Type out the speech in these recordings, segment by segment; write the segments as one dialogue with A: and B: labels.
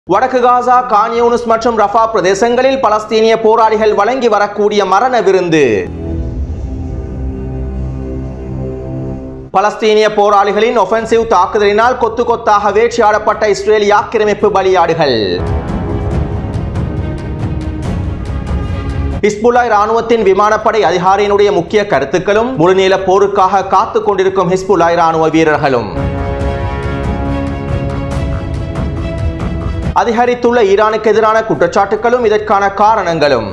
A: வடக்கு காசா கான்யூனிஸ் மற்றும் ரஃபா பிரதேசங்களில் பலஸ்தீனிய போராளிகள் வழங்கி வரக்கூடிய மரண விருந்து பலஸ்தீனிய போராளிகளின் ஒஃபென்சிவ் தாக்குதலினால் கொத்து கொத்தாக வேட்சியாடப்பட்ட இஸ்ரேலிய ஆக்கிரமிப்பு பலியாடுகள் ஹிஸ்புல்லா ராணுவத்தின் விமானப்படை அதிகாரியினுடைய முக்கிய கருத்துக்களும் முழுநீள போருக்காக காத்துக் கொண்டிருக்கும் ஹிஸ்புல்லா ராணுவ வீரர்களும் அதிகரித்துள்ள ஈரானுக்கு எதிரான குற்றச்சாட்டுகளும் இதற்கான காரணங்களும்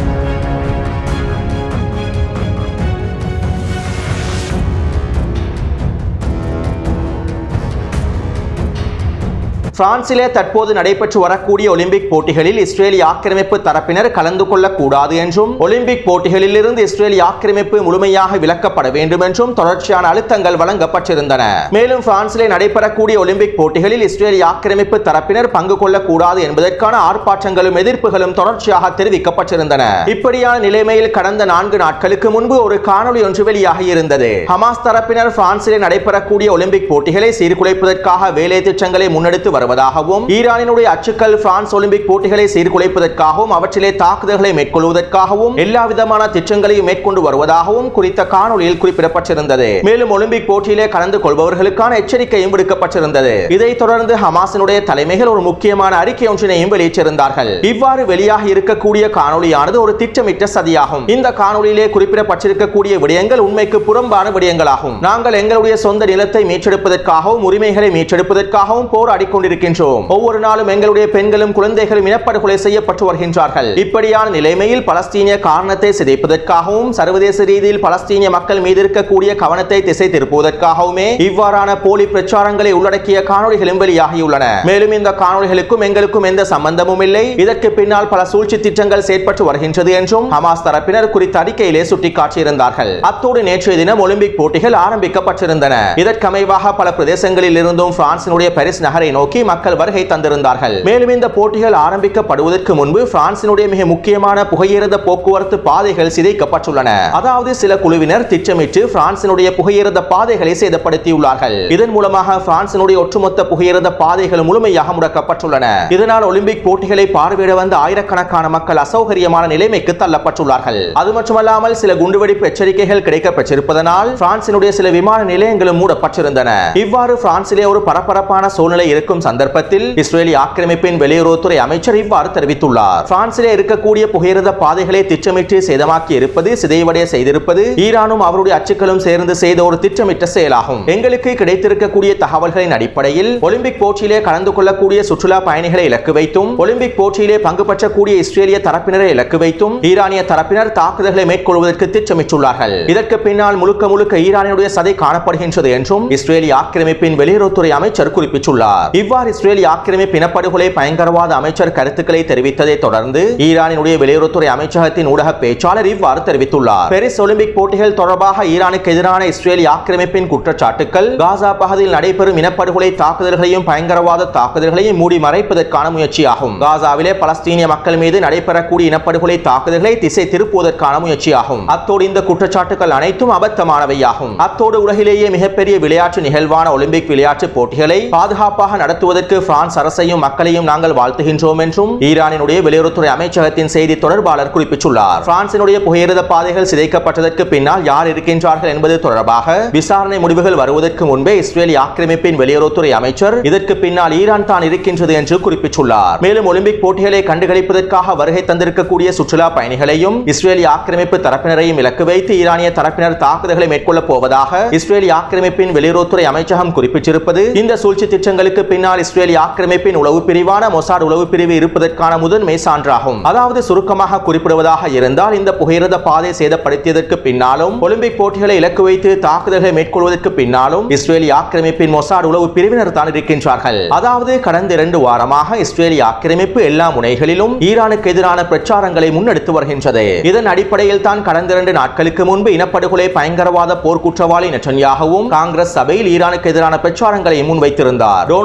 A: பிரான்சிலே தற்போது நடைபெற்று வரக்கூடிய ஒலிம்பிக் போட்டிகளில் இஸ்ரேலிய ஆக்கிரமிப்பு தரப்பினர் கலந்து கொள்ளக்கூடாது என்றும் ஒலிம்பிக் போட்டிகளில் இருந்து இஸ்ரேலிய ஆக்கிரமிப்பு முழுமையாக விலக்கப்பட வேண்டும் என்றும் தொடர்ச்சியான அழுத்தங்கள் வழங்கப்பட்டிருந்தன மேலும் பிரான்சிலே நடைபெறக்கூடிய ஒலிம்பிக் போட்டிகளில் இஸ்ரேலிய ஆக்கிரமிப்பு தரப்பினர் பங்கு கொள்ளக்கூடாது என்பதற்கான ஆர்ப்பாட்டங்களும் எதிர்ப்புகளும் தொடர்ச்சியாக தெரிவிக்கப்பட்டிருந்தன இப்படியான நிலைமையில் கடந்த நான்கு நாட்களுக்கு முன்பு ஒரு காணொளி ஒன்று வெளியாகி இருந்தது ஹமாஸ் தரப்பினர் பிரான்சிலே நடைபெறக்கூடிய ஒலிம்பிக் போட்டிகளை சீர்குலைப்பதற்காக வேலை திட்டங்களை முன்னெடுத்து வருவதாகவும் ஈரானினுடைய அச்சுக்கள் பிரான்ஸ் ஒலிம்பிக் போட்டிகளை சீர்குலைப்பதற்காகவும் அவற்றிலே தாக்குதல்களை மேற்கொள்வதற்காகவும் எல்லா விதமான திட்டங்களையும் மேற்கொண்டு வருவதாகவும் குறித்த காணொளியில் குறிப்பிடப்பட்டிருந்தது மேலும் ஒலிம்பிக் போட்டியிலே கலந்து கொள்பவர்களுக்கான எச்சரிக்கையும் விடுக்கப்பட்டிருந்தது இதைத் தொடர்ந்து ஹமாஸினுடைய தலைமைகள் ஒரு முக்கியமான அறிக்கை ஒன்றினையும் வெளியிட்டிருந்தார்கள் இவ்வாறு வெளியாக இருக்கக்கூடிய காணொளியானது ஒரு திட்டமிட்ட சதியாகும் இந்த காணொளியிலே குறிப்பிடப்பட்டிருக்கக்கூடிய விடயங்கள் உண்மைக்கு புறம்பான விடயங்களாகும் நாங்கள் எங்களுடைய சொந்த நிலத்தை மீட்டெடுப்பதற்காகவும் உரிமைகளை மீட்டெடுப்பதற்காகவும் போராடி கொண்டிருக்கின்றோம் ஒவ்வொரு நாளும் எங்களுடைய பெண்களும் குழந்தைகளும் இனப்படுகொலை செய்யப்பட்டு வருகின்றார்கள் இப்படியான நிலைமையில் பலஸ்தீனிய காரணத்தை சிதைப்பதற்காகவும் சர்வதேச ரீதியில் பலஸ்தீனிய மக்கள் மீது இருக்கக்கூடிய கவனத்தை திசை திருப்புவதற்காகவுமே இவ்வாறான போலி பிரச்சாரங்களை உள்ளடக்கிய காணொளிகளும் வெளியாகியுள்ளன மேலும் இந்த காணொளிகளுக்கும் எங்களுக்கும் எந்த சம்பந்தமும் இல்லை இதற்கு பின்னால் பல சூழ்ச்சி திட்டங்கள் செயற்பட்டு வருகின்றது என்றும் ஹமாஸ் தரப்பினர் குறித்த அறிக்கையிலே சுட்டிக்காட்டியிருந்தார்கள் அத்தோடு நேற்றைய தினம் ஒலிம்பிக் போட்டிகள் ஆரம்பிக்கப்பட்டிருந்தன இதற்கமைவாக பல பிரதேசங்களில் இருந்தும் பிரான்சினுடைய பாரிஸ் நகரை நோக்கி மக்கள் வருகை தந்திருந்தார்கள் மேலும் இந்த போட்டிகள் ஆரம்பிக்கப்படுவதற்கு முன்பு பிரான்சினுடைய மிக முக்கியமான புகையிரத போக்குவரத்து பாதைகள் சிதைக்கப்பட்டுள்ளன அதாவது சில குழுவினர் திட்டமிட்டு பிரான்சினுடைய புகையிரத பாதைகளை சேதப்படுத்தியுள்ளார்கள் இதன் மூலமாக பிரான்சினுடைய ஒட்டுமொத்த புகையிரத பாதைகள் முழுமையாக முடக்கப்பட்டுள்ளன இதனால் ஒலிம்பிக் போட்டிகளை பார்வையிட வந்த ஆயிரக்கணக்கான மக்கள் அசௌகரியமான நிலைமைக்கு தள்ளப்பட்டுள்ளார்கள் அது மட்டுமல்லாமல் சில குண்டுவெடிப்பு எச்சரிக்கைகள் கிடைக்கப்பெற்றிருப்பதனால் பிரான்சினுடைய சில விமான நிலையங்களும் மூடப்பட்டிருந்தன இவ்வாறு பிரான்சிலே ஒரு பரபரப்பான சூழ்நிலை இருக்கும் சந்தர்ப்பத்தில் இஸ்ரேலிய ஆக்கிரமிப்பின் வெளியுறவுத்துறை அமைச்சர் இவ்வாறு தெரிவித்துள்ளார் பிரான்சிலே இருக்கக்கூடிய புகையிரத பாதைகளை திட்டமிட்டு சேதமாக்கி இருப்பது சிதைவடைய செய்திருப்பது ஈரானும் அவருடைய அச்சுக்களும் சேர்ந்து செய்த ஒரு திட்டமிட்ட செயலாகும் எங்களுக்கு கிடைத்திருக்கக்கூடிய தகவல்களின் அடிப்படையில் ஒலிம்பிக் போட்டியிலே கலந்து கொள்ளக்கூடிய சுற்றுலா பயணிகளை இலக்கு வைத்தும் ஒலிம்பிக் போட்டியிலே பங்கு பெற்றக்கூடிய இஸ்ரேலிய தரப்பினரை இலக்கு வைத்தும் ஈரானிய தரப்பினர் தாக்குதல்களை மேற்கொள்வதற்கு திட்டமிட்டுள்ளார்கள் இதற்கு பின்னால் முழுக்க முழுக்க ஈரானினுடைய சதை காணப்படுகின்றது என்றும் இஸ்ரேலிய ஆக்கிரமிப்பின் வெளியுறவுத்துறை அமைச்சர் குறிப்பிட்டுள்ளார் இவ்வாறு இஸ்ரேலிய ஆக்கிரமிப்பு இனப்படுகொலை பயங்கரவாத அமைச்சர் கருத்துக்களை தெரிவித்ததை தொடர்ந்து ஈரானினுடைய வெளியுறவுத்துறை அமைச்சகத்தின் ஊடக பேச்சாளர் இவ்வாறு தெரிவித்துள்ளார் பெரிஸ் ஒலிம்பிக் போட்டிகள் தொடர்பாக ஈரானுக்கு எதிரான இஸ்ரேலிய ஆக்கிரமிப்பின் குற்றச்சாட்டுகள் காசா பகுதியில் நடைபெறும் இனப்படுகொலை தாக்குதல்களையும் பயங்கரவாத தாக்குதல்களையும் மூடி மறைப்பதற்கான முயற்சியாகும் காசாவிலே பலஸ்தீனிய மக்கள் மீது நடைபெறக்கூடிய இனப்படுகொலை தாக்குதல்களை திசை திருப்புவதற்கான முயற்சியாகும் அத்தோடு இந்த குற்றச்சாட்டுகள் அனைத்தும் அபத்தமானவையாகும் அத்தோடு உலகிலேயே மிகப்பெரிய விளையாட்டு நிகழ்வான ஒலிம்பிக் விளையாட்டு போட்டிகளை பாதுகாப்பாக நடத்துவதற்கு பிரான்ஸ் அரசையும் மக்களையும் நாங்கள் வாழ்த்துகின்றோம் என்றும் ஈரானினுடைய வெளியுறவுத்துறை அமைச்சகத்தின் செய்தி தொடர்பாளர் குறிப்பிட்டுள்ளார் பிரான்சினுடைய புகையிரத பாதைகள் சிதைக்கப்பட்டதற்கு பின்னால் யார் இருக்கின்றார்கள் என்பது தொடர்பாக விசாரணை முடிவுகள் வருவதற்கு முன்பே இஸ்ரேலிய ஆக்கிரமிப்பின் வெளியுறவுத்துறை அமைச்சர் இதற்கு பின்னால் ஈரான் தான் இருக்கின்றது என்று குறிப்பிட்டுள்ளார் மேலும் ஒலிம்பிக் போட்டிகளை கண்டுகளிப்பதற்காக வருகை தந்திருக்கக்கூடிய சுற்றுலா பயணிகளையும் இஸ்ரேலிய ஆக்கிரமிப்பு தரப்பினரையும் இலக்கு வைத்து ஈரானிய தரப்பினர் தாக்குதல்களை மேற்கொள்ளப் போவதாக இஸ்ரேலிய ஆக்கிரமிப்பின் வெளியுறவுத்துறை அமைச்சகம் குறிப்பிட்டிருப்பது இந்த சூழ்ச்சி திட்டங்களுக்கு பின்னால் இஸ்ரேலிய ஆக்கிரமிப்பின் உளவு பிரிவான மொசாட் உளவு பிரிவு இருப்பதற்கான முதன்மை சான்றாகும் அதாவது சுருக்கமாக குறிப்பிடுவதாக இருந்தால் இந்த புகையிரத பாதை சேதப்படுத்தியதற்கு பின்னாலும் ஒலிம்பிக் போட்டிகளை இலக்கு வைத்து தாக்குதல்களை மேற்கொள்வதற்கு பின்னாலும் இஸ்ரேலிய ஆக்கிரமிப்பின் மொசாட் உளவு பிரிவினர் தான் இருக்கின்றார்கள் அதாவது கடந்த இரண்டு வாரமாக இஸ்ரேலிய ஆக்கிரமிப்பு எல்லா முனைகளிலும் ஈரானுக்கு எதிரான பிரச்சாரங்களை முன்னெடுத்து வருகின்றது இதன் அடிப்படையில் தான் கடந்த இரண்டு நாட்களுக்கு முன்பு இனப்படுகொலை பயங்கரவாத போர் குற்றவாளி நெட்டன்யாகவும் காங்கிரஸ் சபையில் ஈரானுக்கு எதிரான பிரச்சாரங்களை முன்வைத்திருந்தார் டொனால்ட் ட்ரம்பின்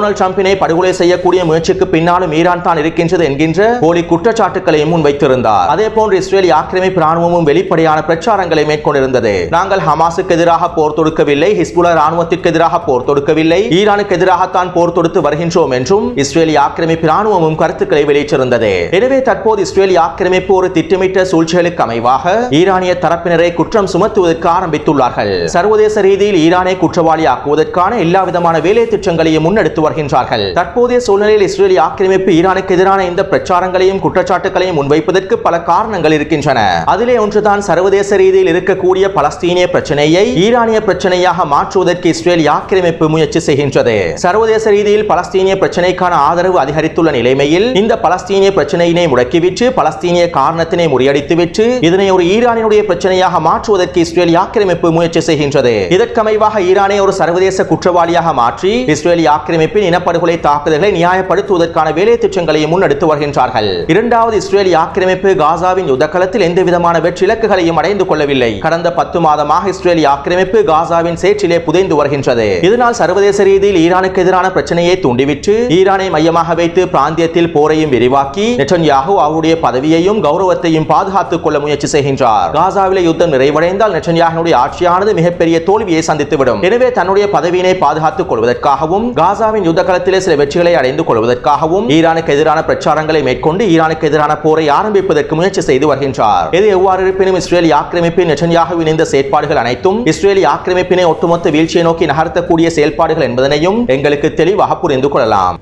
A: மக்களினை படுகொலை செய்யக்கூடிய முயற்சிக்கு பின்னாலும் ஈரான் தான் இருக்கின்றது என்கின்ற போலி குற்றச்சாட்டுகளையும் முன்வைத்திருந்தார் அதே போன்று இஸ்ரேல் ஆக்கிரமிப்பு ராணுவமும் வெளிப்படையான பிரச்சாரங்களை மேற்கொண்டிருந்தது நாங்கள் ஹமாஸுக்கு எதிராக போர் தொடுக்கவில்லை ஹிஸ்புல்லா ராணுவத்திற்கு எதிராக போர் தொடுக்கவில்லை ஈரானுக்கு எதிராகத்தான் போர் தொடுத்து வருகின்றோம் என்றும் இஸ்ரேலிய ஆக்கிரமிப்பு ராணுவமும் கருத்துக்களை வெளியிட்டிருந்தது எனவே தற்போது இஸ்ரேலிய ஆக்கிரமிப்பு ஒரு திட்டமிட்ட சூழ்ச்சிகளுக்கு அமைவாக ஈரானிய தரப்பினரை குற்றம் சுமத்துவதற்கு ஆரம்பித்துள்ளார்கள் சர்வதேச ரீதியில் ஈரானை குற்றவாளி ஆக்குவதற்கான எல்லா விதமான வேலை திட்டங்களையும் முன்னெடுத்து வருகின்றார்கள் தற்போதைய சூழ்நிலையில் இஸ்ரேலிய ஆக்கிரமிப்பு ஈரானுக்கு எதிரான இந்த பிரச்சாரங்களையும் குற்றச்சாட்டுகளையும் முன்வைப்பதற்கு பல காரணங்கள் இருக்கின்றன அதிலே ஒன்றுதான் சர்வதேச ரீதியில் இருக்கக்கூடிய பலஸ்தீனிய பிரச்சனையை ஈரானிய பிரச்சனையாக மாற்றுவதற்கு இஸ்ரேல் ஆக்கிரமிப்பு முயற்சி செய்கின்றது சர்வதேச ரீதியில் பலஸ்தீனிய பிரச்சனைக்கான ஆதரவு அதிகரித்துள்ள நிலைமையில் இந்த பலஸ்தீனிய பிரச்சனையினை முடக்கிவிட்டு பலஸ்தீனிய காரணத்தினை முறியடித்துவிட்டு இதனை ஒரு ஈரானினுடைய பிரச்சனையாக மாற்றுவதற்கு இஸ்ரேல் ஆக்கிரமிப்பு முயற்சி செய்கின்றது இதற்கமைவாக ஈரானை ஒரு சர்வதேச குற்றவாளியாக மாற்றி இஸ்ரேல் ஆக்கிரமிப்பின் இனப்படுகொலை தாக்குதல்களை நியாயப்படுத்துவதற்கான வேலை திட்டங்களையும் முன்னெடுத்து வருகின்றார்கள் இரண்டாவது இஸ்ரேல் ஆக்கிரமிப்பு காசாவின் யுத்தகலத்தில் எந்த விதமான வெற்றி இலக்குகளையும் அடைந்து கொள்ளவில்லை கடந்த பத்து மாதமாக இஸ்ரேல் ஆக்கிரமிப்பு காசாவின் சேற்றிலே புதைந்து வருகின்றது இதனால் சர்வதேச ரீதியில் ஈரானுக்கு எதிரான பிரச்சனையை தூண்டிவிட்டு ஈரானை மையமாக வைத்து பிராந்தியத்தில் போரையும் விரிவாக்கி நெட்டன்யாகு அவருடைய பதவியையும் கௌரவத்தையும் பாதுகாத்துக் கொள்ள முயற்சி செய்கின்றார் காசாவிலே யுத்தம் நிறைவடைந்தால் நெட்டன்யாகுனுடைய ஆட்சியானது மிகப்பெரிய தோல்வியை சந்தித்துவிடும் எனவே தன்னுடைய பதவியினை பாதுகாத்துக் கொள்வதற்காகவும் காசாவின் யுத்த களத்திலே சில வெற்றிகளை அடைந்து கொள்வதற்காகவும் ஈரானுக்கு எதிரான பிரச்சாரங்களை மேற்கொண்டு ஈரானுக்கு எதிரான போரை ஆரம்பிப்பதற்கு முயற்சி செய்து வருகின்றார் இது எவ்வாறு இருப்பினும் இஸ்ரேல் ஆக்கிரமிப்பின் நெட்டன்யாகுவின் இந்த செயற்பாடுகள் அனைத்தும் இஸ்ரேலி ஆக்கிரமிப்பினை ஒட்டுமொத்த வீழ்ச்சியை நோக்கி நகர்த்தக்கூடிய செயல்பாடுகள் என்பதனையும் எங்களுக்கு தெளிவாக புரிந்து கொள்ளலாம்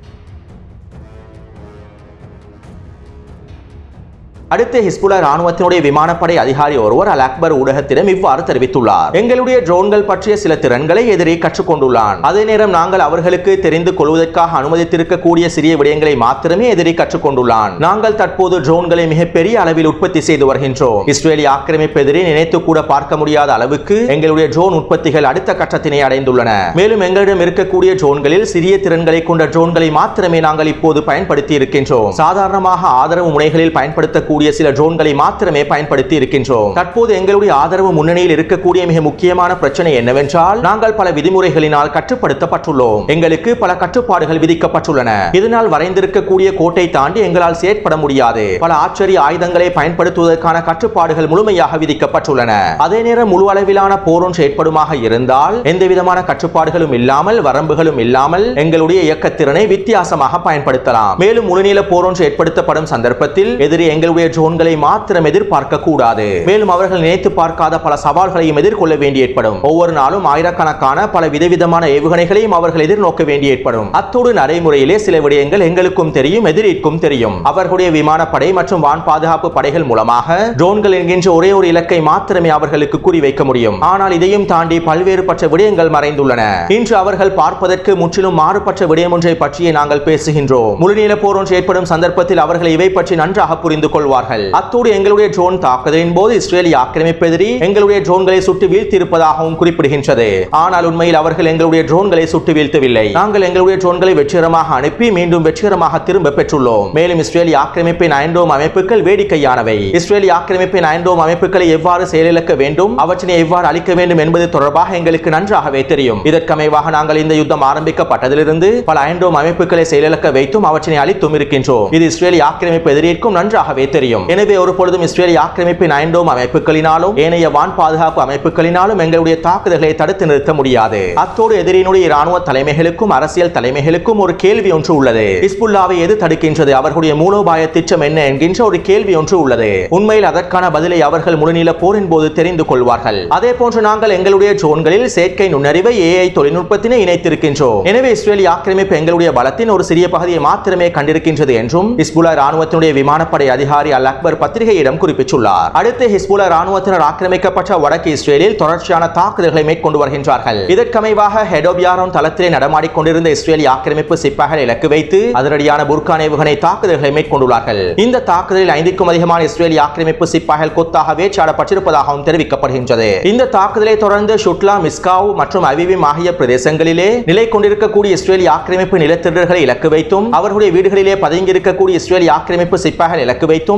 A: அடுத்து ஹிஸ்புல்லா ராணுவத்தினுடைய விமானப்படை அதிகாரி ஒருவர் அல் அக்பர் ஊடகத்திடம் இவ்வாறு தெரிவித்துள்ளார் எங்களுடைய ட்ரோன்கள் பற்றிய சில திறன்களை எதிரி கற்றுக்கொண்டுள்ளான் அதே நேரம் நாங்கள் அவர்களுக்கு தெரிந்து கொள்வதற்காக அனுமதித்திருக்கக்கூடிய சிறிய விடயங்களை மாத்திரமே எதிரி கற்றுக்கொண்டுள்ளான் நாங்கள் தற்போது ட்ரோன்களை மிகப்பெரிய அளவில் உற்பத்தி செய்து வருகின்றோம் இஸ்ரேலி ஆக்கிரமிப்பு எதிரி நினைத்து கூட பார்க்க முடியாத அளவுக்கு எங்களுடைய ட்ரோன் உற்பத்திகள் அடுத்த கட்டத்தினை அடைந்துள்ளன மேலும் எங்களிடம் இருக்கக்கூடிய ட்ரோன்களில் சிறிய திறன்களை கொண்ட ட்ரோன்களை மாத்திரமே நாங்கள் இப்போது பயன்படுத்தி இருக்கின்றோம் சாதாரணமாக ஆதரவு முனைகளில் பயன்படுத்தக்கூடிய சில ட்ரோன்களை மாத்திரமே பயன்படுத்தி இருக்கின்றோம் தற்போது எங்களுடைய ஆதரவு முன்னணியில் இருக்கக்கூடிய மிக முக்கியமான பிரச்சனை என்னவென்றால் நாங்கள் பல விதிமுறைகளினால் கட்டுப்படுத்தப்பட்டுள்ளோம் எங்களுக்கு பல கட்டுப்பாடுகள் விதிக்கப்பட்டுள்ளன இதனால் வரைந்திருக்கக்கூடிய கோட்டை தாண்டி எங்களால் செயற்பட முடியாது பல ஆச்சரிய ஆயுதங்களை பயன்படுத்துவதற்கான கட்டுப்பாடுகள் முழுமையாக விதிக்கப்பட்டுள்ளன அதே நேரம் முழு அளவிலான போரும் செயற்படுமாக இருந்தால் எந்த விதமான கட்டுப்பாடுகளும் இல்லாமல் வரம்புகளும் இல்லாமல் எங்களுடைய இயக்கத்திறனை வித்தியாசமாக பயன்படுத்தலாம் மேலும் முழுநீள போரும் செயற்படுத்தப்படும் சந்தர்ப்பத்தில் எதிரி எங்களுடைய ட்ரோன்களை மாத்திரம் எதிர்பார்க்க கூடாது மேலும் அவர்கள் நினைத்து பார்க்காத பல சவால்களையும் எதிர்கொள்ள வேண்டி ஏற்படும் ஒவ்வொரு நாளும் ஆயிரக்கணக்கான பல விதவிதமான ஏவுகணைகளையும் அவர்கள் எதிர்நோக்க வேண்டி ஏற்படும் அத்தோடு நடைமுறையிலே சில விடயங்கள் எங்களுக்கும் தெரியும் எதிரிக்கும் தெரியும் அவர்களுடைய விமானப்படை மற்றும் வான் பாதுகாப்பு படைகள் மூலமாக ட்ரோன்கள் என்கின்ற ஒரே ஒரு இலக்கை மாத்திரமே அவர்களுக்கு குறிவைக்க முடியும் ஆனால் இதையும் தாண்டி பல்வேறுபட்ட விடயங்கள் மறைந்துள்ளன இன்று அவர்கள் பார்ப்பதற்கு முற்றிலும் மாறுபட்ட விடயம் ஒன்றை பற்றியே நாங்கள் பேசுகின்றோம் முழுநீள போர் ஒன்று ஏற்படும் சந்தர்ப்பத்தில் அவர்கள் இவை பற்றி நன்றாக புரிந்து கொள்வார்கள் அத்தோடு எங்களுடைய ட்ரோன் தாக்குதலின் போது இஸ்ரேலிய ஆக்கிரமிப்பு எதிரி எங்களுடைய ட்ரோன்களை சுட்டு வீழ்த்தியிருப்பதாகவும் குறிப்பிடுகின்றது ஆனால் உண்மையில் அவர்கள் எங்களுடைய ட்ரோன்களை சுட்டு வீழ்த்தவில்லை நாங்கள் எங்களுடைய ட்ரோன்களை வெற்றிகரமாக அனுப்பி மீண்டும் வெற்றிகரமாக திரும்ப பெற்றுள்ளோம் மேலும் இஸ்ரேலிய ஆக்கிரமிப்பின் அயன்டோம் அமைப்புகள் வேடிக்கையானவை இஸ்ரேலிய ஆக்கிரமிப்பின் அயன்டோம் அமைப்புகளை எவ்வாறு செயலிழக்க வேண்டும் அவற்றினை எவ்வாறு அளிக்க வேண்டும் என்பது தொடர்பாக எங்களுக்கு நன்றாகவே தெரியும் இதற்கமைவாக நாங்கள் இந்த யுத்தம் ஆரம்பிக்கப்பட்டதிலிருந்து பல அயன்டோம் அமைப்புகளை செயலிழக்க வைத்தும் அவற்றினை அளித்தும் இருக்கின்றோம் இது இஸ்ரேலிய ஆக்கிரமிப்பு எதிரிக்கும் நன்றாகவே தெரியும் எனவே ஒரு பொழுதும் இஸ்ரேலிய ஆக்கிரமிப்பின் அயன்டோம் அமைப்புகளினாலும் ஏனைய வான் பாதுகாப்பு அமைப்புகளினாலும் எங்களுடைய தாக்குதல்களை தடுத்து நிறுத்த முடியாது அத்தோடு எதிரினுடைய இராணுவ தலைமைகளுக்கும் அரசியல் தலைமைகளுக்கும் ஒரு கேள்வி ஒன்று உள்ளது ஹிஸ்புல்லாவை எது தடுக்கின்றது அவர்களுடைய மூலோபாய திட்டம் என்ன என்கின்ற ஒரு கேள்வி ஒன்று உள்ளது உண்மையில் அதற்கான பதிலை அவர்கள் முழுநீள போரின் போது தெரிந்து கொள்வார்கள் அதே போன்று நாங்கள் எங்களுடைய ட்ரோன்களில் செயற்கை நுண்ணறிவை ஏஐ தொழில்நுட்பத்தினை இணைத்திருக்கின்றோம் எனவே இஸ்ரேலிய ஆக்கிரமிப்பு எங்களுடைய பலத்தின் ஒரு சிறிய பகுதியை மாத்திரமே கண்டிருக்கின்றது என்றும் ஹிஸ்புல்லா ராணுவத்தினுடைய விமானப்படை அதிகாரி அல் அக்பர் பத்திரிகையிடம் குறிப்பிட்டுள்ளார் அடுத்து ஹிஸ்புல்லா ராணுவத்தினர் ஆக்கிரமிக்கப்பட்ட வடக்கு இஸ்ரேலில் தொடர்ச்சியான தாக்குதல்களை மேற்கொண்டு வருகின்றார்கள் இதற்கமைவாக ஹெடோபியாரோன் தளத்திலே நடமாடிக்கொண்டிருந்த இஸ்ரேலிய ஆக்கிரமிப்பு சிப்பாய்களை இலக்கு வைத்து அதிரடியான புர்கான் ஏவுகணை தாக்குதல்களை மேற்கொண்டுள்ளார்கள் இந்த தாக்குதலில் ஐந்துக்கும் அதிகமான இஸ்ரேலிய ஆக்கிரமிப்பு சிப்பாய்கள் கொத்தாக வேச்சாடப்பட்டிருப்பதாகவும் தெரிவிக்கப்படுகின்றது இந்த தாக்குதலை தொடர்ந்து ஷுட்லா மிஸ்காவ் மற்றும் அவிவிம் ஆகிய பிரதேசங்களிலே நிலை கொண்டிருக்கக்கூடிய இஸ்ரேலிய ஆக்கிரமிப்பு நிலத்திடர்களை இலக்கு வைத்தும் அவர்களுடைய வீடுகளிலே பதுங்கியிருக்கக்கூடிய இஸ்ரேலிய ஆக்கிரமிப்பு சிப்பாய்கள் இலக்கு வைத்தும்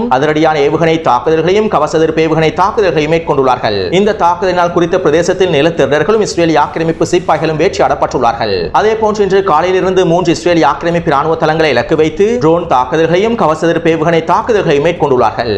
A: அதிரடியான ஏவுகணை தாக்குதல்களையும் கவச எதிர்ப்பு ஏவுகணை தாக்குதல்களையும் மேற்கொண்டுள்ளார்கள் இந்த தாக்குதலினால் குறித்த பிரதேசத்தில் நிலத்திரர்களும் இஸ்ரேலிய ஆக்கிரமிப்பு சிப்பாய்களும் வேட்டையாடப்பட்டுள்ளார்கள் அதே போன்று இன்று காலையிலிருந்து மூன்று இஸ்ரேலிய ஆக்கிரமிப்பு ராணுவ தளங்களை இலக்கு வைத்து ட்ரோன் தாக்குதல்களையும் கவச எதிர்ப்பு ஏவுகணை தாக்குதல்களையும் மேற்கொண்டுள்ளார்கள்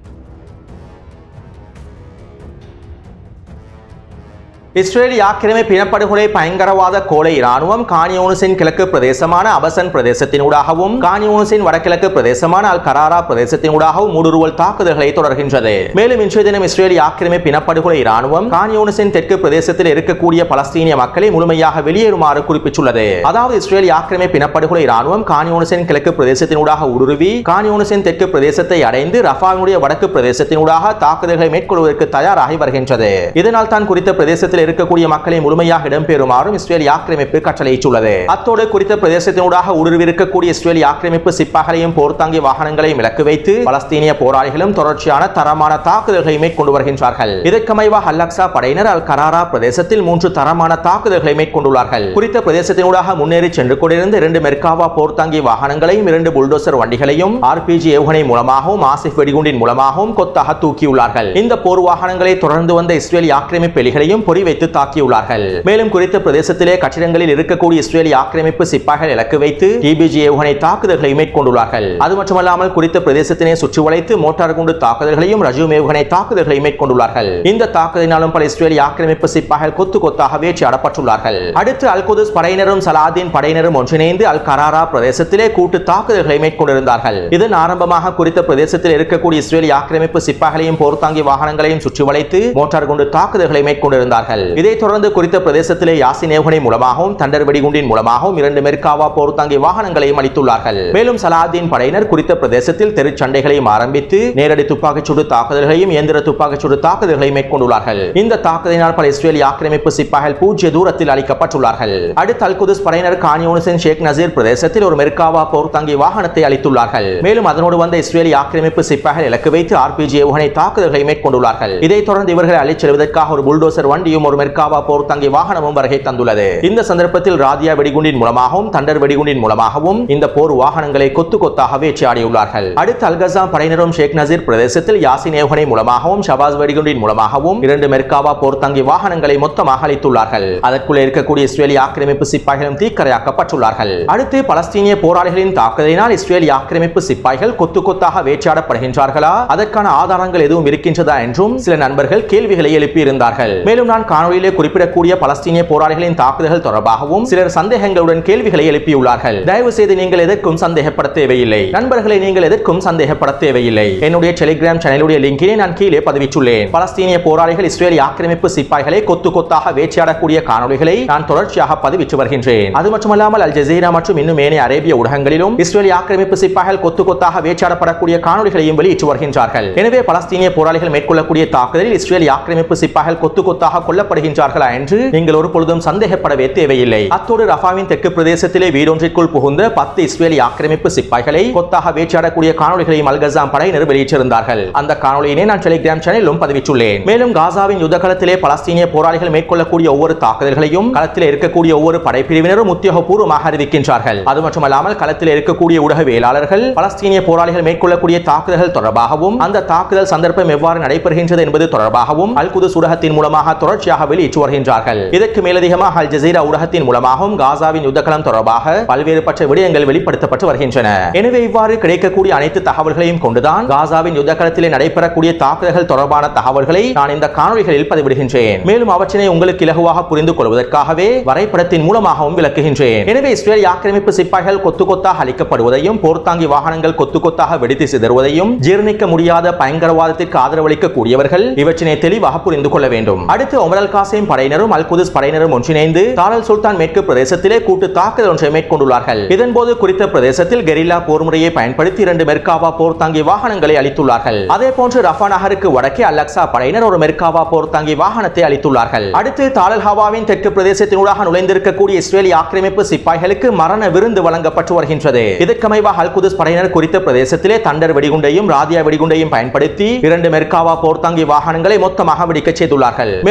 A: இஸ்ரேலிய ஆக்கிரமிப்பு இனப்படுகொலை பயங்கரவாத கோலை இராணுவம் கானியோனுசின் கிழக்கு பிரதேசமான அபசன் பிரதேசத்தினூடாகவும் கானியோனுசின் வடகிழக்கு பிரதேசமான அல் கராரா பிரதேசத்தினூடாகவும் ஊடுருவல் தாக்குதல்களை தொடர்கின்றது மேலும் இன்றைய தினம் இஸ்ரேலிய ஆக்கிரமிப்பு இனப்படுகொலை இராணுவம் கானியோனுசின் தெற்கு பிரதேசத்தில் இருக்கக்கூடிய பலஸ்தீனிய மக்களை முழுமையாக வெளியேறுமாறு குறிப்பிட்டுள்ளது அதாவது இஸ்ரேலிய ஆக்கிரமிப்பு இனப்படுகொலை இராணுவம் கானியோனுசின் கிழக்கு பிரதேசத்தினூடாக ஊடுருவி கானியோனுசின் தெற்கு பிரதேசத்தை அடைந்து ரஃபாவினுடைய வடக்கு பிரதேசத்தினூடாக தாக்குதல்களை மேற்கொள்வதற்கு தயாராகி வருகின்றது இதனால் தான் குறித்த பிரதேசத்தில் இருக்கக்கூடிய மக்களை முழுமையாக இடம்பெறுமாறும் இஸ்ரேலிய ஆக்கிரமிப்பு கட்டளையிட்டுள்ளது அத்தோடு குறித்த பிரதேசத்தினூடாக ஊடுருவி இருக்கக்கூடிய இஸ்ரேலிய ஆக்கிரமிப்பு சிப்பாகளையும் போர்த்தாங்கி வாகனங்களையும் இலக்கு வைத்து பலஸ்தீனிய போராளிகளும் தொடர்ச்சியான தரமான தாக்குதல்களை மேற்கொண்டு வருகின்றார்கள் இதற்கமைவாக அல்லக்சா படையினர் அல் கராரா பிரதேசத்தில் மூன்று தரமான தாக்குதல்களை மேற்கொண்டுள்ளார்கள் குறித்த பிரதேசத்தினூடாக முன்னேறி சென்று கொண்டிருந்த இரண்டு மெர்காவா போர்த்தாங்கி வாகனங்களையும் இரண்டு புல்டோசர் வண்டிகளையும் ஆர்பிஜி ஏவுகணை மூலமாகவும் ஆசிப் வெடிகுண்டின் மூலமாகவும் கொத்தாக தூக்கியுள்ளார்கள் இந்த போர் வாகனங்களை தொடர்ந்து வந்த இஸ்ரேலிய ஆக்கிரமிப்பு எலிகளையும் பொறி வைத்து தாக்கியுள்ளார்கள் மேலும் குறித்த பிரதேசத்திலே கட்டிடங்களில் இருக்கக்கூடிய இஸ்ரேலிய ஆக்கிரமிப்பு சிப்பாய்கள் இலக்கு வைத்து டிபிஜி ஏவுகணை தாக்குதல்களை மேற்கொண்டுள்ளார்கள் அது மட்டுமல்லாமல் குறித்த பிரதேசத்தினை சுற்றி வளைத்து மோட்டார் குண்டு தாக்குதல்களையும் ரஜூம் ஏவுகணை தாக்குதல்களை மேற்கொண்டுள்ளார்கள் இந்த தாக்குதலினாலும் பல இஸ்ரேலிய ஆக்கிரமிப்பு சிப்பாய்கள் கொத்து கொத்தாக வேட்டையாடப்பட்டுள்ளார்கள் அடுத்து அல் குதுஸ் படையினரும் சலாதீன் படையினரும் ஒன்றிணைந்து அல் கராரா பிரதேசத்திலே கூட்டு தாக்குதல்களை மேற்கொண்டிருந்தார்கள் இதன் ஆரம்பமாக குறித்த பிரதேசத்தில் இருக்கக்கூடிய இஸ்ரேலிய ஆக்கிரமிப்பு சிப்பாய்களையும் போர்த்தாங்கி வாகனங்களையும் சுற்றி வளைத்து மோட்டார் குண்டு தாக்குதல்களை மேற்கொண்டிருந்தார்கள் இதைத் தொடர்ந்து குறித்த பிரதேசத்திலே யாசின் ஏவுகணை மூலமாகவும் தண்டர் வெடிகுண்டின் மூலமாகவும் இரண்டு மெர்காவா போர்த்தாங்கி வாகனங்களையும் அளித்துள்ளார்கள் மேலும் சலாதீன் படையினர் குறித்த பிரதேசத்தில் தெருச்சண்டைகளையும் ஆரம்பித்து நேரடி துப்பாக்கிச்சூடு தாக்குதல்களையும் இயந்திர துப்பாக்கிச்சூடு தாக்குதல்களையும் மேற்கொண்டுள்ளார்கள் இந்த தாக்குதலினால் பல இஸ்ரேலிய ஆக்கிரமிப்பு சிப்பாய்கள் பூஜ்ய தூரத்தில் அளிக்கப்பட்டுள்ளார்கள் அடுத்து அல்குதுஸ் படையினர் கானியோனுசின் ஷேக் நசீர் பிரதேசத்தில் ஒரு மெர்காவா போர்த்தாங்கி வாகனத்தை அளித்துள்ளார்கள் மேலும் அதனோடு வந்த இஸ்ரேலிய ஆக்கிரமிப்பு சிப்பாய்கள் இலக்கு வைத்து ஆர்பிஜி ஏவுகணை தாக்குதல்களை மேற்கொண்டுள்ளார்கள் இதைத் தொடர்ந்து இவர்களை அழைச் செல்வதற்காக ஒரு புல்டோசர் வண்டியும் ஒரு மெர்காவா போர்த்தாங்கி வாகனமும் வருகை தந்துள்ளது இந்த சந்தர்ப்பத்தில் ராதியா வெடிகுண்டின் மூலமாகவும் தண்டர் வெடிகுண்டின் மூலமாகவும் இந்த போர் வாகனங்களை கொத்து கொத்தாக வேட்டையாடியுள்ளார்கள் அடுத்து அல்கசா படையினரும் ஷேக் நசீர் பிரதேசத்தில் யாசின் ஏவுகணை மூலமாகவும் ஷபாஸ் வெடிகுண்டின் மூலமாகவும் இரண்டு மெர்காவா போர்த்தாங்கி வாகனங்களை மொத்தமாக அளித்துள்ளார்கள் அதற்குள்ளே இருக்கக்கூடிய இஸ்ரேலிய ஆக்கிரமிப்பு சிப்பாய்களும் தீக்கரையாக்கப்பட்டுள்ளார்கள் அடுத்து பலஸ்தீனிய போராளிகளின் தாக்குதலினால் இஸ்ரேலிய ஆக்கிரமிப்பு சிப்பாய்கள் கொத்து கொத்தாக வேட்டையாடப்படுகின்றார்களா அதற்கான ஆதாரங்கள் எதுவும் இருக்கின்றதா என்றும் சில நண்பர்கள் கேள்விகளை எழுப்பியிருந்தார்கள் மேலும் நான் காணொலியிலே குறிப்பிடக்கூடிய பலஸ்தீனிய போராளிகளின் தாக்குதல்கள் தொடர்பாகவும் சிலர் சந்தேகங்களுடன் கேள்விகளை எழுப்பியுள்ளார்கள் தயவு செய்து நீங்கள் எதற்கும் சந்தேகப்பட தேவையில்லை நண்பர்களை நீங்கள் எதற்கும் சந்தேகப்பட தேவையில்லை என்னுடைய டெலிகிராம் சேனலுடைய லிங்கினை நான் கீழே பதிவிட்டுள்ளேன் பலஸ்தீனிய போராளிகள் இஸ்ரேலிய ஆக்கிரமிப்பு சிப்பாய்களை கொத்து கொத்தாக வேட்டையாடக்கூடிய காணொலிகளை நான் தொடர்ச்சியாக பதிவிட்டு வருகின்றேன் அது மட்டுமல்லாமல் அல் ஜசீரா மற்றும் இன்னும் ஏனைய அரேபிய ஊடகங்களிலும் இஸ்ரேலிய ஆக்கிரமிப்பு சிப்பாய்கள் கொத்து கொத்தாக வேட்டையாடப்படக்கூடிய காணொலிகளையும் வெளியிட்டு வருகின்றார்கள் எனவே பலஸ்தீனிய போராளிகள் மேற்கொள்ளக்கூடிய தாக்குதலில் இஸ்ரேலிய ஆக்கிரமிப்பு சிப்பாய்கள் கொத்து கொத்தாக கொல்லப்படுகின்றார்களா என்று நீங்கள் ஒரு பொழுதும் சந்தேகப்படவே தேவையில்லை அத்தோடு ரஃபாவின் தெற்கு பிரதேசத்திலே வீடொன்றிற்குள் புகுந்த பத்து இஸ்ரேலிய ஆக்கிரமிப்பு சிப்பாய்களை கொத்தாக வேட்டையாடக்கூடிய காணொலிகளையும் அல்கசாம் படையினர் வெளியிட்டிருந்தார்கள் அந்த காணொலியினை நான் டெலிகிராம் சேனலிலும் பதிவிட்டுள்ளேன் மேலும் காசாவின் யுத்த களத்திலே பலஸ்தீனிய போராளிகள் மேற்கொள்ளக்கூடிய ஒவ்வொரு தாக்குதல்களையும் களத்தில் இருக்கக்கூடிய ஒவ்வொரு படைப்பிரிவினரும் உத்தியோகபூர்வமாக அறிவிக்கின்றார்கள் அது மட்டுமல்லாமல் களத்தில் இருக்கக்கூடிய ஊடகவியலாளர்கள் பலஸ்தீனிய போராளிகள் மேற்கொள்ளக்கூடிய தாக்குதல்கள் தொடர்பாகவும் அந்த தாக்குதல் சந்தர்ப்பம் எவ்வாறு நடைபெறுகின்றது என்பது தொடர்பாகவும் அல் குதுஸ் ஊடகத்தின் மூலமாக தொடர்ச்சியாக வெளியிட்டு வருகின்றார்கள் இதற்கு மேலதிகமாக அல் ஜசீரா ஊடகத்தின் மூலமாகவும் காசாவின் யுத்தகலம் தொடர்பாக பல்வேறு பற்ற விடயங்கள் வெளிப்படுத்தப்பட்டு வருகின்றன எனவே இவ்வாறு கிடைக்கக்கூடிய அனைத்து தகவல்களையும் கொண்டுதான் காசாவின் யுத்தகலத்திலே நடைபெறக்கூடிய தாக்குதல்கள் தொடர்பான தகவல்களை நான் இந்த காணொலிகளில் பதிவிடுகின்றேன் மேலும் அவற்றினை உங்களுக்கு இலகுவாக புரிந்து கொள்வதற்காகவே வரைபடத்தின் மூலமாகவும் விளக்குகின்றேன் எனவே இஸ்ரேல் ஆக்கிரமிப்பு சிப்பாய்கள் கொத்து கொத்தாக அளிக்கப்படுவதையும் போர்த்தாங்கி வாகனங்கள் கொத்து கொத்தாக வெடித்து சிதறுவதையும் ஜீர்ணிக்க முடியாத பயங்கரவாதத்திற்கு ஆதரவளிக்கக்கூடியவர்கள் இவற்றினை தெளிவாக புரிந்து கொள்ள வேண்டும் அடுத்து ஒமரல் காசிம் படையினரும் அல் குதுஸ் படையினரும் ஒன்றிணைந்து தாரல் சுல்தான் மேற்கு பிரதேசத்திலே கூட்டு தாக்குதல் ஒன்றை மேற்கொண்டுள்ளார்கள் இதன்போது குறித்த பிரதேசத்தில் கெரில்லா போர் முறையை பயன்படுத்தி இரண்டு மெர்காவா போர் தாங்கி வாகனங்களை அளித்துள்ளார்கள் அதே போன்று ரஃபா நகருக்கு வடக்கே அலக்சா படையினர் ஒரு மெர்காவா போர் தாங்கி வாகனத்தை அளித்துள்ளார்கள் அடுத்து தாலல் ஹவாவின் தெற்கு பிரதேசத்தினூடாக நுழைந்திருக்கக்கூடிய இஸ்ரேலிய ஆக்கிரமிப்பு சிப்பாய்களுக்கு மரண விருந்து வழங்கப்பட்டு வருகின்றது இதற்கமைவாக அல் குதுஸ் படையினர் குறித்த பிரதேசத்திலே தண்டர் வெடிகுண்டையும் ராதியா வெடிகுண்டையும் பயன்படுத்தி இரண்டு மெர்காவா போர்த்தாங்கி வாகனங்களை மொத்தமாக வெடிக்கச் செய்துள்ளார்கள் மேலும் அந்த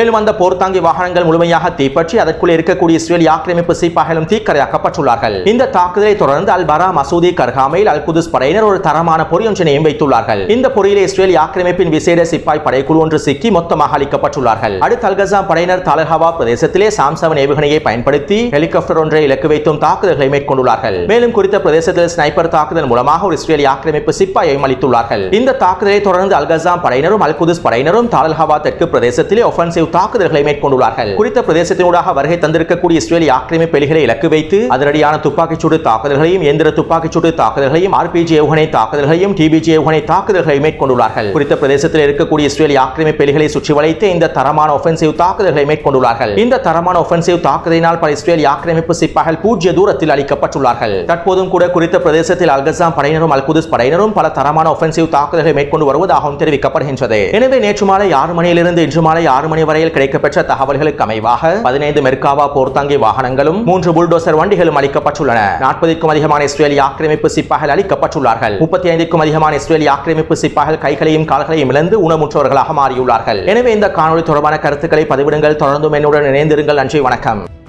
A: போர்த்தாங்கி வாகனங்கள் முழுமையாக தீப்பற்றி அதற்குள் இருக்கக்கூடிய இஸ்ரேலிய ஆக்கிரமிப்பு சிப்பாய்களும் தீக்கரையாக்கப்பட்டுள்ளார்கள் இந்த தாக்குதலை தொடர்ந்து அல் பரா மசூதி கர்காமையில் அல் குதுஸ் படையினர் ஒரு தரமான பொறியொன்றினையும் வைத்துள்ளார்கள் இந்த பொறியிலே இஸ்ரேலிய ஆக்கிரமிப்பின் விசேட சிப்பாய் படைக்குழு ஒன்று சிக்கி மொத்தமாக அளிக்கப்பட்டுள்ளார்கள் அடுத்து அல்கசாம் படையினர் தாலஹாவா பிரதேசத்திலே சாம்சவன் ஏவுகணையை பயன்படுத்தி ஹெலிகாப்டர் ஒன்றை இலக்கு வைத்தும் தாக்குதல்களை மேற்கொண்டுள்ளார்கள் மேலும் குறித்த பிரதேசத்தில் ஸ்னைப்பர் தாக்குதல் மூலமாக ஒரு இஸ்ரேலிய ஆக்கிரமிப்பு சிப்பாயையும் அளித்துள்ளார்கள் இந்த தாக்குதலை தொடர்ந்து அல்கசாம் படையினரும் அல் குதுஸ் படையினரும் தாலஹாவா தெற்கு பிரதேசத்திலே ஒஃபென்சிவ் தாக்குதல்களை மேற்கொண்டுள்ளார்கள் குறித்த பிரதேசத்தினூடாக வருகை தந்திருக்கக்கூடிய இஸ்ரேலிய ஆக்கிரமிப்பு எலிகளை இலக்கு வைத்து அதிரடியான துப்பாக்கிச்சூடு தாக்குதல்களையும் இயந்திர துப்பாக்கிச்சூடு தாக்குதல்களையும் ஆர்பிஜி ஏவுகணை தாக்குதல்களையும் டிபிஜி ஏவுகணை தாக்குதல்களை மேற்கொண்டுள்ளார்கள் குறித்த பிரதேசத்தில் இருக்கக்கூடிய இஸ்ரேலிய ஆக்கிரமிப்பு எலிகளை சுற்றி வளைத்து இந்த தரமான ஒஃபென்சிவ் தாக்குதல்களை மேற்கொண்டுள்ளார்கள் இந்த தரமான ஒஃபென்சிவ் தாக்குதலினால் பல இஸ்ரேலிய ஆக்கிரமிப்பு சிப்பாய்கள் பூஜ்ய தூரத்தில் அளிக்கப்பட்டுள்ளார்கள் தற்போதும் கூட குறித்த பிரதேசத்தில் அல்கசாம் படையினரும் அல் குதுஸ் படையினரும் பல தரமான ஒஃபென்சிவ் தாக்குதல்களை மேற்கொண்டு வருவதாகவும் தெரிவிக்கப்படுகின்றது எனவே நேற்று மாலை ஆறு மணியிலிருந்து இன்று மாலை ஆறு மணி வரையில் கிடைக்கப்பெற்ற தகவல்களுக்கு அமைவாக பதினைந்து மெர்காவா போர்த்தாங்கி வாகனங்களும் மூன்று புல்டோசர் வண்டிகளும் அளிக்கப்பட்டுள்ளன நாற்பதுக்கும் அதிகமான இஸ்ரேலிய ஆக்கிரமிப்பு சிப்பாய்கள் அளிக்கப்பட்டுள்ளார்கள் முப்பத்தி ஐந்துக்கும் அதிகமான இஸ்ரேலிய ஆக்கிரமிப்பு சிப்பாய்கள் கைகளையும் கால்களையும் இழந்து ஊனமுற்றவர்களாக மாறியுள்ளார்கள் எனவே இந்த காணொலி தொடர்பான கருத்துக்களை பதிவிடுங்கள் தொடர்ந்தும் என்னுடன் இணைந்திருங்கள் நன்றி வணக்கம்